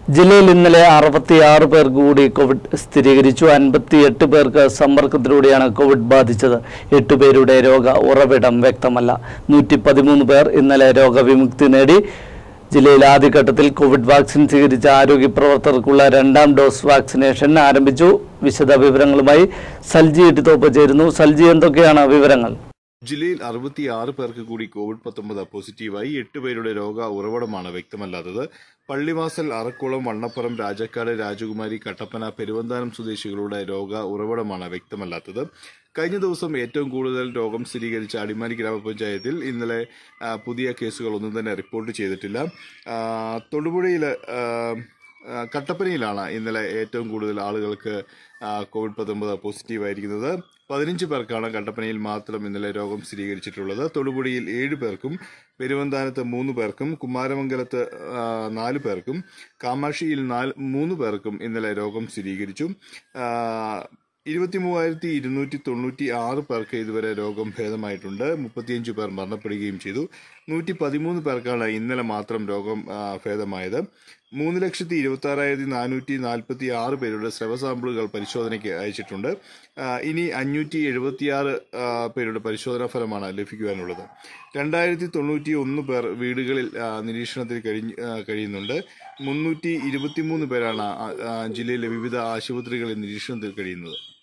ജില്ലയിൽ ഇന്നലെ അറുപത്തിയാറ് പേർക്ക് കൂടി കോവിഡ് സ്ഥിരീകരിച്ചു അൻപത്തിയെട്ട് പേർക്ക് സമ്പർക്കത്തിലൂടെയാണ് കോവിഡ് ബാധിച്ചത് എട്ട് പേരുടെ രോഗ ഉറവിടം വ്യക്തമല്ല നൂറ്റി പതിമൂന്ന് പേർ ഇന്നലെ രോഗവിമുക്തി നേടി ജില്ലയിൽ ആദ്യഘട്ടത്തിൽ കോവിഡ് വാക്സിൻ സ്വീകരിച്ച ആരോഗ്യ പ്രവർത്തകർക്കുള്ള രണ്ടാം ഡോസ് വാക്സിനേഷൻ ആരംഭിച്ചു വിശദ വിവരങ്ങളുമായി സൽജി ഇട്ടിത്തോപ്പ് ചേരുന്നു സൽജി എന്തൊക്കെയാണ് വിവരങ്ങൾ ജില്ലയിൽ അറുപത്തിയാറ് പേർക്ക് കൂടി കോവിഡ് പത്തൊമ്പത് പോസിറ്റീവായി എട്ട് പേരുടെ രോഗ ഉറവിടമാണ് വ്യക്തമല്ലാത്തത് പള്ളിവാസൽ അറക്കുളം വണ്ണപ്പുറം രാജക്കാട് രാജകുമാരി കട്ടപ്പന പെരുവന്താനം സ്വദേശികളുടെ രോഗ ഉറവിടമാണ് വ്യക്തമല്ലാത്തത് കഴിഞ്ഞ ദിവസം ഏറ്റവും കൂടുതൽ രോഗം സ്ഥിരീകരിച്ച അടിമാലി ഗ്രാമപഞ്ചായത്തിൽ ഇന്നലെ ആ, പുതിയ കേസുകൾ ഒന്നും തന്നെ റിപ്പോർട്ട് ചെയ്തിട്ടില്ല ആ, തൊടുപുഴയിൽ ആ, ആ, കട്ടപ്പനയിലാണ് ഇന്നലെ ഏറ്റവും കൂടുതൽ ആളുകൾക്ക് ആ, കോവിഡ് പത്തൊമ്പത് പോസിറ്റീവ് ആയിരിക്കുന്നത് പതിനഞ്ച് പേർക്കാണ് കട്ടപ്പനയിൽ മാത്രം ഇന്നലെ രോഗം സ്ഥിരീകരിച്ചിട്ടുള്ളത് തൊടുപുഴയിൽ ഏഴ് പേർക്കും പെരുവന്താനത്ത് മൂന്ന് പേർക്കും കുമാരമംഗലത്ത് ആ, നാല് പേർക്കും കാമാക്ഷിയിൽ നാല് മൂന്ന് പേർക്കും ഇന്നലെ രോഗം സ്ഥിരീകരിച്ചു ആ, ഇരുപത്തി മൂവായിരത്തി ഇരുന്നൂറ്റി തൊണ്ണൂറ്റി ആറ് പേർക്ക് ഇതുവരെ രോഗം ഭേദമായിട്ടുണ്ട് മുപ്പത്തിയഞ്ച് പേർ മരണപ്പെടുകയും ചെയ്തു നൂറ്റി പതിമൂന്ന് പേർക്കാണ് ഇന്നലെ മാത്രം രോഗം ആ, ഭേദമായത് മൂന്ന് ലക്ഷത്തി ഇരുപത്തി ആറായിരത്തി നാനൂറ്റി നാൽപ്പത്തി ആറ് പേരുടെ സ്രവ സാമ്പിളുകൾ പരിശോധനയ്ക്ക് അയച്ചിട്ടുണ്ട് ആ, ഇനി അഞ്ഞൂറ്റി എഴുപത്തിയാറ് ആ, പേരുടെ പരിശോധനാ ഫലമാണ് ലഭിക്കുവാനുള്ളത് രണ്ടായിരത്തി തൊണ്ണൂറ്റി ഒന്ന് പേർ വീടുകളിൽ ആ, നിരീക്ഷണത്തിൽ കഴിഞ്ഞ് ആ, കഴിയുന്നുണ്ട് മുന്നൂറ്റി ഇരുപത്തിമൂന്ന് പേരാണ് ആ, ആ, ജില്ലയിലെ വിവിധ ആശുപത്രികളിൽ നിരീക്ഷണത്തിൽ കഴിയുന്നത്